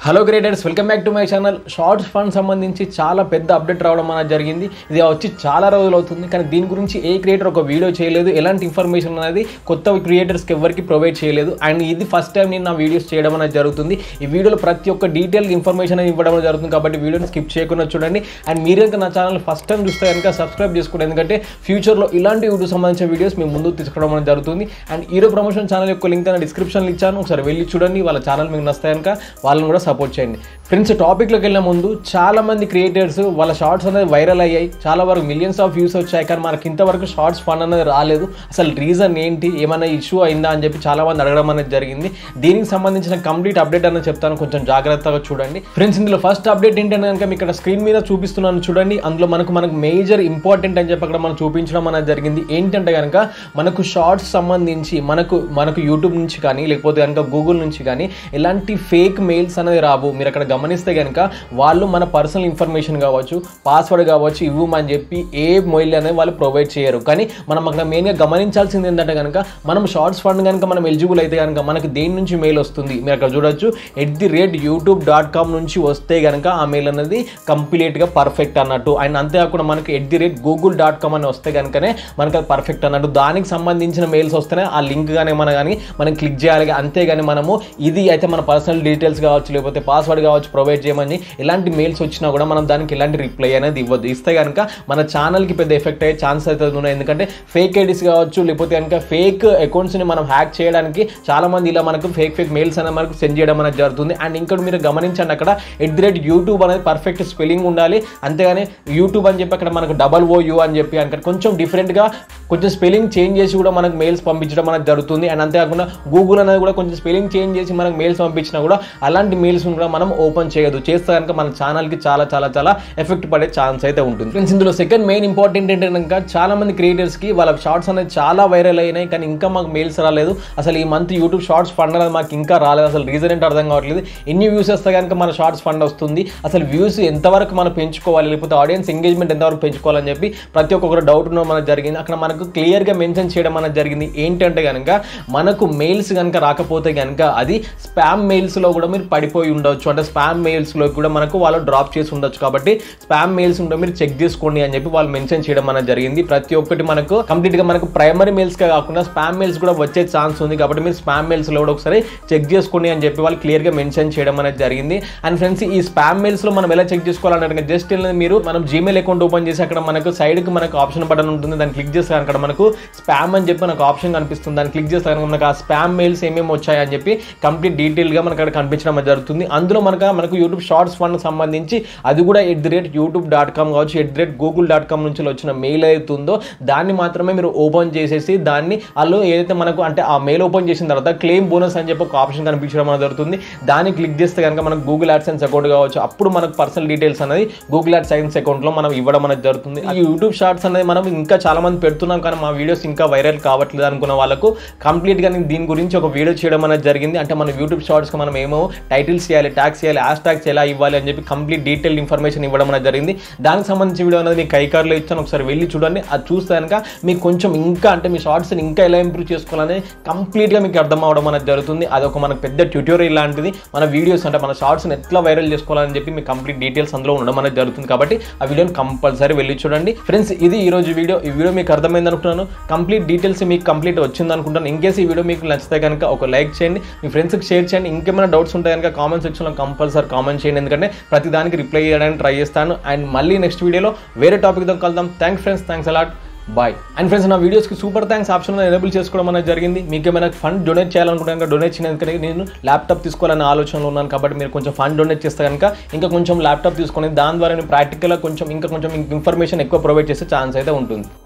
hello greeters welcome back to my channel shorts fund సంబంధించి చాలా పెద్ద అప్డేట్ రావడం అనేది జరిగింది ఇది వచ్చి చాలా రోజులు అవుతుంది కానీ దీని గురించి ఏ క్రియేటర్ ఒక వీడియో చేయలేదు ఎలాంటి ఇన్ఫర్మేషన్ అనేది కొత్త క్రియేటర్స్కి ఎవరికి ప్రొవైడ్ చేయలేదు అండ్ ఇది ఫస్ట్ టైం నేను నా వీడియోస్ చేయడం అనేది జరుగుతుంది ఈ వీడియోలో ప్రతి ఒక్క డీటెయిల్ ఇన్ఫర్మేషన్ అనేది ఇవ్వడం అనేది జరుగుతుంది కాబట్టి వీడియోని స్కిప్ చేయకుండా చూడండి అండ్ మీరు కనుక నా ఛానల్ ఫస్ట్ టైం చూస్తే కనుక సబ్స్క్రైబ్ చేసుకోండి ఎందుకంటే ఫ్యూచర్లో ఇలాంటి యూట్యూబ్ సంబంధించిన వీడియోస్ మేము ముందుకు తీసుకోవడం అనేది జరుగుతుంది అండ్ హీరో ప్రమోషన్ ఛానల్ యొక్క లింక్ నేను డిస్క్రిప్షన్లో ఇచ్చాను ఒకసారి వెళ్ళి చూడండి వాళ్ళ ఛానల్ మీకు నస్తాయి కనుక వాళ్ళని కూడా సపోర్ట్ చేయండి ఫ్రెండ్స్ టాపిక్లోకి వెళ్ళే ముందు చాలా మంది క్రియేటర్స్ వాళ్ళ షార్ట్స్ అనేది వైరల్ అయ్యాయి చాలా వరకు మిలియన్స్ ఆఫ్ వ్యూస్ వచ్చాయి కానీ మనకి ఇంతవరకు షార్ట్స్ ఫండ్ అనేది రాలేదు అసలు రీజన్ ఏంటి ఏమైనా ఇష్యూ అయిందా అని చెప్పి చాలా మంది అడగడం అనేది జరిగింది దీనికి సంబంధించిన కంప్లీట్ అప్డేట్ అనేది చెప్తాను కొంచెం జాగ్రత్తగా చూడండి ఫ్రెండ్స్ ఇందులో ఫస్ట్ అప్డేట్ ఏంటంటే కనుక మీకు ఇక్కడ స్క్రీన్ మీద చూపిస్తున్నాను చూడండి అందులో మనకు మనకు మేజర్ ఇంపార్టెంట్ అని చెప్పి అక్కడ మనం చూపించడం అనేది జరిగింది ఏంటంటే కనుక మనకు షార్ట్స్ సంబంధించి మనకు మనకు యూట్యూబ్ నుంచి కానీ లేకపోతే కనుక గూగుల్ నుంచి కానీ ఎలాంటి ఫేక్ మెయిల్స్ అనేది రావు మీరు అక్కడ గమనిస్తే కనుక వాళ్ళు మన పర్సనల్ ఇన్ఫర్మేషన్ కావచ్చు పాస్వర్డ్ కావచ్చు ఇవ్వమని చెప్పి ఏ మెయిల్ అనేది వాళ్ళు ప్రొవైడ్ చేయరు కానీ మనం అక్కడ మెయిన్గా గమనించాల్సింది ఏంటంటే కనుక మనం షార్ట్స్ ఫండ్ కనుక మనం ఎలిజిబుల్ అయితే కనుక మనకి దేని నుంచి మెయిల్ వస్తుంది మీరు అక్కడ చూడొచ్చు at the rate YouTube dot com నుంచి వస్తే కనుక ఆ మెయిల్ అనేది కంప్లీట్గా పర్ఫెక్ట్ అన్నట్టు అండ్ అంతేకాకుండా మనకి at the rate Google dot com అని వస్తే కనుకనే మనకి అది పర్ఫెక్ట్ అన్నట్టు దానికి సంబంధించిన మెయిల్స్ వస్తేనే ఆ లింక్ కానీ మన కానీ మనం క్లిక్ చేయాలి అంతేగాని మనము ఇది అయితే మన పర్సనల్ డీటెయిల్స్ కావచ్చు లేకపోతే పాస్వర్డ్ కావచ్చు ప్రొవైడ్ చేయమని ఎలాంటి మెయిల్స్ వచ్చినా కూడా మనం దానికి ఎలాంటి రిప్లై అనేది ఇవ్వద్దు ఇస్తే కనుక మన ఛానల్కి పెద్ద ఎఫెక్ట్ అయ్యే ఛాన్స్ అయితే ఉన్నాయి ఎందుకంటే ఫేక్ ఐడీస్ కావచ్చు లేకపోతే కనుక ఫేక్ అకౌంట్స్ని మనం హ్యాక్ చేయడానికి చాలా మంది ఇలా మనకు ఫేక్ ఫేక్ మెయిల్స్ అనేది మనకు సెండ్ చేయడం అనేది జరుగుతుంది అండ్ ఇంకా మీరు గమనించండి అక్కడ ఎట్ ది రేట్ యూట్యూబ్ అనేది పర్ఫెక్ట్ స్పెల్లింగ్ ఉండాలి అంతేగాని యూట్యూబ్ అని చెప్పి అక్కడ మనకు డబల్ ఓ యూ అని చెప్పి అక్కడ కొంచెం డిఫరెంట్గా కొంచెం స్పెల్లింగ్ చేంజ్ చేసి కూడా మనకు మెయిల్స్ పంపించడం అనేది జరుగుతుంది అండ్ అంతేకాకుండా గూగుల్ అనేది కూడా కొంచెం స్పెల్లింగ్ చేంజ్ చేసి మనకు మెయిల్స్ పంపించినా కూడా అలాంటి మెయిల్స్ కూడా మనం ఓపెన్ చేయదు చేస్తే కనుక మన ఛానల్కి చాలా చాలా చాలా ఎఫెక్ట్ పడే ఛాన్స్ అయితే ఉంటుంది ఫ్రెండ్స్ ఇందులో సెకండ్ మెయిన్ ఇంపార్టెంట్ ఏంటంటే కనుక చాలా మంది క్రియేటర్స్కి వాళ్ళ షార్ట్స్ అనేది చాలా వైరల్ అయినాయి కానీ ఇంకా మాకు మెయిల్స్ రాలేదు అసలు ఈ మంత్ యూట్యూబ్ షార్ట్స్ ఫండ్ అనేది మాకు ఇంకా రాలేదు అసలు రీజన్ ఏంటో అర్థం కావట్లేదు ఎన్ని వ్యూస్ వస్తే కనుక మన షార్ట్స్ ఫండ్ వస్తుంది అసలు వ్యూస్ ఎంతవరకు మనం పెంచుకోవాలి లేకపోతే ఆడియన్స్ ఎంగేజ్మెంట్ ఎంతవరకు పెంచుకోవాలని చెప్పి ప్రతి ఒక్కొక్కరు డౌట్ ఉండడం మనకు జరిగింది అక్కడ మనకు క్లియర్గా మెన్షన్ చేయడం అనేది జరిగింది ఏంటంటే కనుక మనకు మెయిల్స్ కనుక రాకపోతే కనుక అది స్పామ్ మెయిల్స్లో కూడా మీరు పడిపోయి ఉండొచ్చు అంటే స్పామ్ మెయిల్స్లో కూడా మనకు వాళ్ళు డ్రాప్ చేసి ఉండొచ్చు కాబట్టి స్పామ్ మెయిల్స్ ఉంటే మీరు చెక్ చేసుకోండి అని చెప్పి వాళ్ళు మెన్షన్ చేయడం అనేది జరిగింది ప్రతి ఒక్కటి మనకు కంప్లీట్గా మనకు ప్రైమరీ మెయిల్స్గా కాకుండా స్పామ్ మెయిల్స్ కూడా వచ్చే ఛాన్స్ ఉంది కాబట్టి మీరు స్పామ్ మెయిల్స్లో కూడా ఒకసారి చెక్ చేసుకోండి అని చెప్పి వాళ్ళు క్లియర్గా మెన్షన్ చేయడం అనేది జరిగింది అండ్ ఫ్రెండ్స్ ఈ స్పామ్ మెయిల్స్లో మనం ఎలా చెక్ చేసుకోవాలంటే జస్ట్ మీరు మనం జీమెయిల్ అకౌంట్ ఓపెన్ చేసి అక్కడ మనకు సైడ్కి మనకు ఆప్షన్ బటన్ ఉంటుంది దాన్ని క్లిక్ చేస్తే అక్కడ మనకు స్పామ్ అని చెప్పి మనకు ఆప్షన్ కనిపిస్తుంది దాన్ని క్లిక్ చేస్తే కనుక మనకు ఆ స్పామ్ మెయిల్స్ ఏమేమి వచ్చాయి అని చెప్పి కంప్లీట్ డీటెయిల్గా మనకు అక్కడ కనిపించడం అనేది జరుగుతుంది అందులో మనకు మనకు యూట్యూబ్ షార్ట్స్ ఫండ్ సంబంధించి అది కూడా at the rate YouTube dot com కావచ్చు at the rate Google dot com నుంచి వచ్చిన మెయిల్ అవుతుందో దాన్ని మాత్రమే మీరు ఓపెన్ చేసేసి దాన్ని వాళ్ళు ఏదైతే మనకు అంటే ఆ మెయిల్ ఓపెన్ చేసిన తర్వాత క్లెయిమ్ బోనస్ అని చెప్పి ఒక ఆప్షన్ కనిపించడం అనేది జరుగుతుంది దాన్ని క్లిక్ చేస్తే కనుక మనకు గూగుల్ యాడ్సెన్స్ అకౌంట్ కావచ్చు అప్పుడు మనకు పర్సనల్ డీటెయిల్స్ అనేది గూగుల్ యాడ్ సైన్స్ అకౌంట్లో మనం ఇవ్వడం అనేది జరుగుతుంది ఈ యూట్యూబ్ షార్ట్స్ అనేది మనం ఇంకా చాలా మంది పెడుతున్నాం కానీ మా వీడియోస్ ఇంకా వైరల్ కావట్లేదు అనుకున్న వాళ్ళకు కంప్లీట్గా నేను దీని గురించి ఒక వీడియో చేయడం అనేది జరిగింది అంటే మన యూట్యూబ్ షార్ట్స్కి మనం ఏమో టైటిల్స్ చేయాలి ట్యాక్స్ చేయాలి హ్యాష్ ట్యాగ్స్ ఎలా ఇవ్వాలి అని చెప్పి కంప్లీట్ డీటెయిల్ ఇన్ఫర్మేషన్ ఇవ్వడం అనేది జరిగింది దానికి సంబంధించిన వీడియో అనేది మీకు కైకార్లో ఇచ్చాను ఒకసారి వెళ్ళి చూడండి అది చూస్తే కనుక మీకు కొంచెం ఇంకా అంటే మీ షార్ట్స్ని ఇంకా ఎలా ఇంప్రూవ్ చేసుకోవాలని కంప్లీట్గా మీకు అర్థం అవడం అనేది జరుగుతుంది అదొక మనకు పెద్ద ట్యూటోరియల్ లాంటిది మన వీడియోస్ అంటే మన షార్ట్స్ని ఎట్లా వైరల్ చేసుకోవాలని చెప్పి మీకు కంప్లీట్ డీటెయిల్స్ అందులో ఉండడం అనేది జరుగుతుంది కాబట్టి ఆ వీడియోని కంపల్సరీ వెళ్ళి చూడండి ఫ్రెండ్స్ ఇది ఈ రోజు వీడియో ఈ వీడియో మీకు అర్థమైంది అనుకుంటున్నాను కంప్లీట్ డీటెయిల్స్ మీకు కంప్లీట్ వచ్చింది అనుకుంటాను ఇన్ కేసు ఈ వీడియో మీకు నచ్చితే కనుక ఒక లైక్ చేయండి మీ ఫ్రెండ్స్కి షేర్ చేయండి ఇంకేమైనా డౌట్స్ ఉంటే కనుక కామెంట్ సెక్షన్లో కంపల్సరీ కామెంట్ చేయండి ఎందుకంటే ప్రతి దానికి రిప్లై చేయడానికి ట్రై చేస్తాను అండ్ మళ్ళీ నెక్స్ట్ వీడియోలో వేరే టాపిక్తో కలుద్దాం thanks friends thanks a lot bye and friends నా వీడియోస్కి సూపర్ థ్యాంక్స్ ఆప్షన్ ఎనేబుల్ చేసుకోవడం అనేది జరిగింది మీకు ఏమైనా ఫండ్ డొనేట్ చేయాలనుకుంటే కనుక డొనేట్ చేయడానికి నేను ల్యాప్టాప్ తీసుకోవాలనే ఆలోచనలో ఉన్నాను కాబట్టి మీరు కొంచెం ఫండ్ డొనేట్ చేస్తే కనుక ఇంకా కొంచెం ల్యాప్టాప్ తీసుకొని దాని ద్వారా నేను ప్రాక్టికల్గా కొంచెం ఇంకా కొంచెం ఇన్ఫర్మేషన్ ఎక్కువ ప్రొవైడ్ చేసే ఛాన్స్ అయితే ఉంటుంది